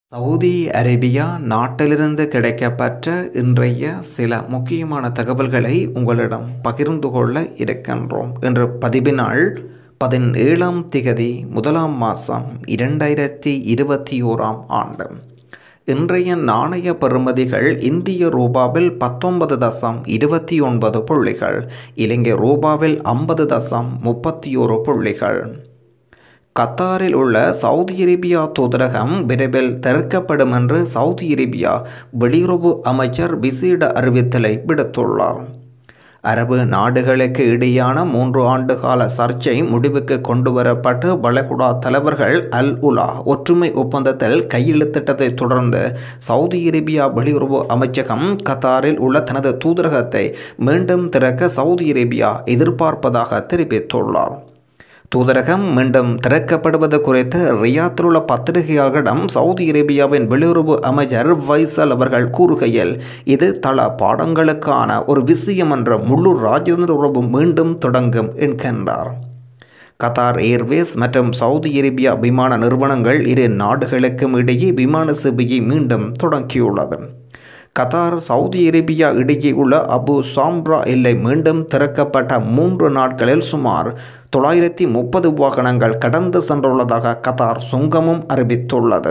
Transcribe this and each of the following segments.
Saudi Arabia நாட்டிலிருந்து கிடைக்கப்பெற்ற இன்றைய சில முக்கியமான தகவல்களை உங்களிடம் பகிர்ந்து கொள்ள இருக்கின்றோம் இன்று பதிவினாள் பதினேழாம் திகதி முதலாம் மாதம் இரண்டாயிரத்தி இருபத்தி ஓராம் ஆண்டு இன்றைய நாணய பெறுமதிகள் இந்திய ரூபாவில் பத்தொன்பது தசம் இருபத்தி ஒன்பது புள்ளிகள் இலங்கை ரூபாவில் ஐம்பது தசம் முப்பத்தி ஒரு புள்ளிகள் கத்தாரில் உள்ள சவுதி அரேபியா தூதரகம் விரைவில் திறக்கப்படும் என்று சவுதி அரேபியா வெளியுறவு அமைச்சர் விசேட அறிவித்தலை விடுத்துள்ளார் அரபு நாடுகளுக்கு இடையான மூன்று ஆண்டு கால சர்ச்சை முடிவுக்கு கொண்டுவரப்பட்டு வளைகுடா தலைவர்கள் அல் உலா ஒற்றுமை ஒப்பந்தத்தில் கையெழுத்திட்டதை தொடர்ந்து சவுதி அரேபியா வெளியுறவு அமைச்சகம் கத்தாரில் உள்ள தனது தூதரகத்தை மீண்டும் திறக்க சவுதி அரேபியா எதிர்பார்ப்பதாக தெரிவித்துள்ளார் தூதரகம் மீண்டும் திறக்கப்படுவது குறித்து ரியாத்தில் உள்ள பத்திரிகையாளர்களிடம் சவுதி அரேபியாவின் வெளியுறவு அமைச்சர் வைசல் அவர்கள் கூறுகையில் இது தள பாடங்களுக்கான ஒரு விஷயம் என்ற முழு ராஜேந்திர உறவு மீண்டும் தொடங்கும் என்கின்றார் கத்தார் ஏர்வேஸ் மற்றும் சவுதி அரேபியா விமான நிறுவனங்கள் இரு நாடுகளுக்கும் இடையே விமான சேவையை மீண்டும் தொடங்கியுள்ளது கத்தார் சவுதி அரேபியா இடையே உள்ள அபு சாம்ப்ரா எல்லை மீண்டும் திறக்கப்பட்ட மூன்று நாட்களில் சுமார் தொள்ளாயிரத்தி முப்பது வாகனங்கள் கடந்து சென்றுள்ளதாக கத்தார் சுங்கமும் அறிவித்துள்ளது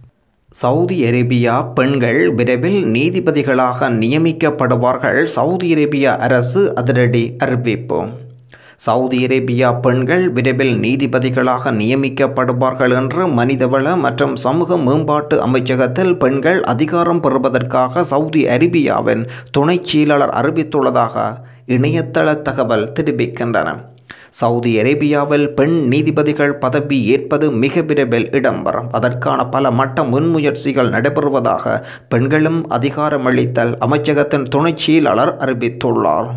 சவுதி அரேபியா பெண்கள் விரைவில் நீதிபதிகளாக நியமிக்கப்படுவார்கள் சவுதி அரேபியா அரசு அதிரடி அறிவிப்பு சவுதி அரேபியா பெண்கள் விரைவில் நீதிபதிகளாக நியமிக்கப்படுவார்கள் என்று மனிதவள மற்றும் சமூக மேம்பாட்டு அமைச்சகத்தில் பெண்கள் அதிகாரம் பெறுவதற்காக சவுதி அரேபியாவின் துணைச் செயலாளர் அறிவித்துள்ளதாக இணையதள தகவல் தெரிவிக்கின்றன சவுதி அரேபியாவில் பெண் நீதிபதிகள் பதவி ஏற்பது மிக விரைவில் இடம்பெறும் அதற்கான பல மட்ட முன்முயற்சிகள் நடைபெறுவதாக பெண்களும் அதிகாரமளித்தல் அமைச்சகத்தின் துணைச் செயலாளர் அறிவித்துள்ளார்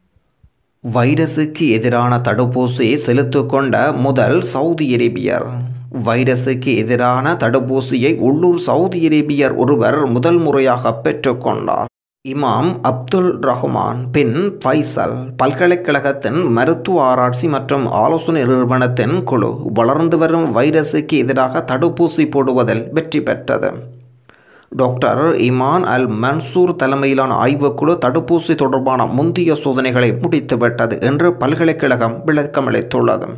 வைரஸுக்கு எதிரான தடுப்பூசி செலுத்திக்கொண்ட முதல் சவுதி அரேபியர் வைரஸுக்கு எதிரான தடுப்பூசியை உள்ளூர் சவுதி அரேபியர் ஒருவர் முதல் முறையாக பெற்றுக்கொண்டார் இமாம் அப்துல் ரஹ்மான் பின் ஃபைசல் பல்கலைக்கழகத்தின் மருத்துவ ஆராய்ச்சி மற்றும் ஆலோசனை நிறுவனத்தின் குழு வளர்ந்து வரும் வைரஸுக்கு எதிராக தடுப்பூசி போடுவதில் வெற்றி பெற்றது டாக்டர் இமான் அல் மன்சூர் தலைமையிலான ஆய்வுக்குழு தடுப்பூசி தொடர்பான முந்தைய சோதனைகளை முடித்துவிட்டது என்று பல்கலைக்கழகம் விளக்கமளித்துள்ளது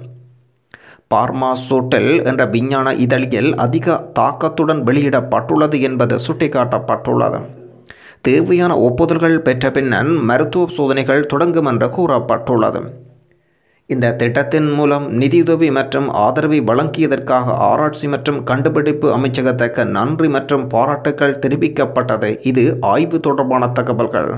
பார்மாசூட்டல் என்ற விஞ்ஞான இதழில் அதிக தாக்கத்துடன் வெளியிடப்பட்டுள்ளது என்பது சுட்டிக்காட்டப்பட்டுள்ளது தேவையான ஒப்புதல்கள் பெற்ற பின்னர் மருத்துவ சோதனைகள் தொடங்கும் என்று கூறப்பட்டுள்ளது இந்த திட்டத்தின் மூலம் நிதியுதவி மற்றும் ஆதரவை வழங்கியதற்காக ஆராய்ச்சி மற்றும் கண்டுபிடிப்பு அமைச்சகத்தக்க நன்றி மற்றும் பாராட்டுக்கள் தெரிவிக்கப்பட்டது இது ஆய்வு தொடர்பான தகவல்கள்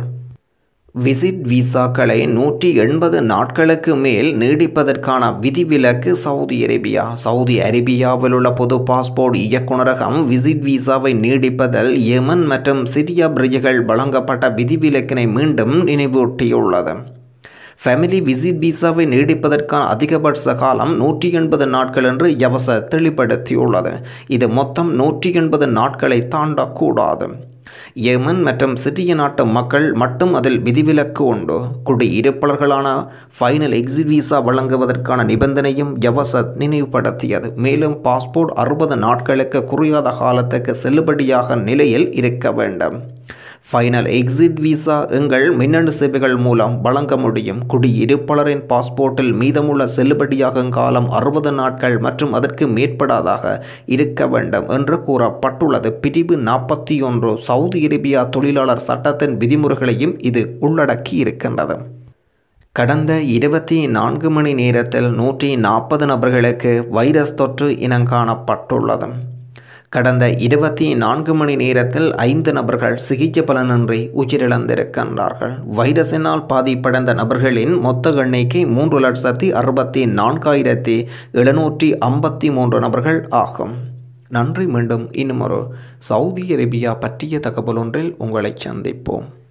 விசிட் விசாக்களை நூற்றி எண்பது நாட்களுக்கு மேல் நீடிப்பதற்கான விதிவிலக்கு சவுதி அரேபியா சவுதி அரேபியாவில் உள்ள பொது பாஸ்போர்ட் இயக்குநரகம் விசிட் விசாவை நீடிப்பதில் யமன் மற்றும் சிரியா பிரிஜுகள் வழங்கப்பட்ட விதிவிலக்கினை மீண்டும் நினைவூட்டியுள்ளது ஃபேமிலி விசிட் விசாவை நீடிப்பதற்கான அதிகபட்ச காலம் நூற்றி எண்பது நாட்கள் என்று யவச தெளிவுபடுத்தியுள்ளது இது மொத்தம் நூற்றி எண்பது நாட்களை தாண்டக்கூடாது யேமன் மற்றும் சிறிய நாட்டு மக்கள் மட்டும் அதில் விதிவிலக்கு உண்டு குடியிருப்பாளர்களான ஃபைனல் எக்ஸிட் விசா வழங்குவதற்கான நிபந்தனையும் யவசத் நினைவுபடுத்தியது மேலும் பாஸ்போர்ட் அறுபது நாட்களுக்கு குறையாத காலத்துக்கு செல்லுபடியாக நிலையில் இருக்க வேண்டும் ஃபைனல் எக்ஸிட் விசா எங்கள் மின்னணு சேவைகள் மூலம் வழங்க முடியும் குடியிருப்பாளரின் பாஸ்போர்ட்டில் மீதமுள்ள செல்லுபடியாகும் காலம் அறுபது நாட்கள் மற்றும் அதற்கு மேற்படாதாக இருக்க வேண்டும் என்று கூறப்பட்டுள்ளது பிரிவு நாற்பத்தி ஒன்று சவுதி அரேபியா தொழிலாளர் சட்டத்தின் விதிமுறைகளையும் இது உள்ளடக்கி இருக்கின்றது கடந்த இருபத்தி நான்கு மணி நேரத்தில் நூற்றி நாற்பது நபர்களுக்கு வைரஸ் தொற்று இனங்காணப்பட்டுள்ளது கடந்த இருபத்தி நான்கு மணி நேரத்தில் ஐந்து நபர்கள் சிகிச்சை பலனின்றி உயிரிழந்திருக்கின்றார்கள் வைரஸினால் பாதிப்படைந்த நபர்களின் மொத்த எண்ணிக்கை மூன்று லட்சத்தி அறுபத்தி நான்காயிரத்தி எழுநூற்றி ஐம்பத்தி மூன்று நபர்கள் ஆகும் நன்றி மீண்டும் இன்னும் ஒரு சவுதி அரேபியா பற்றிய தகவல் ஒன்றில் உங்களை சந்திப்போம்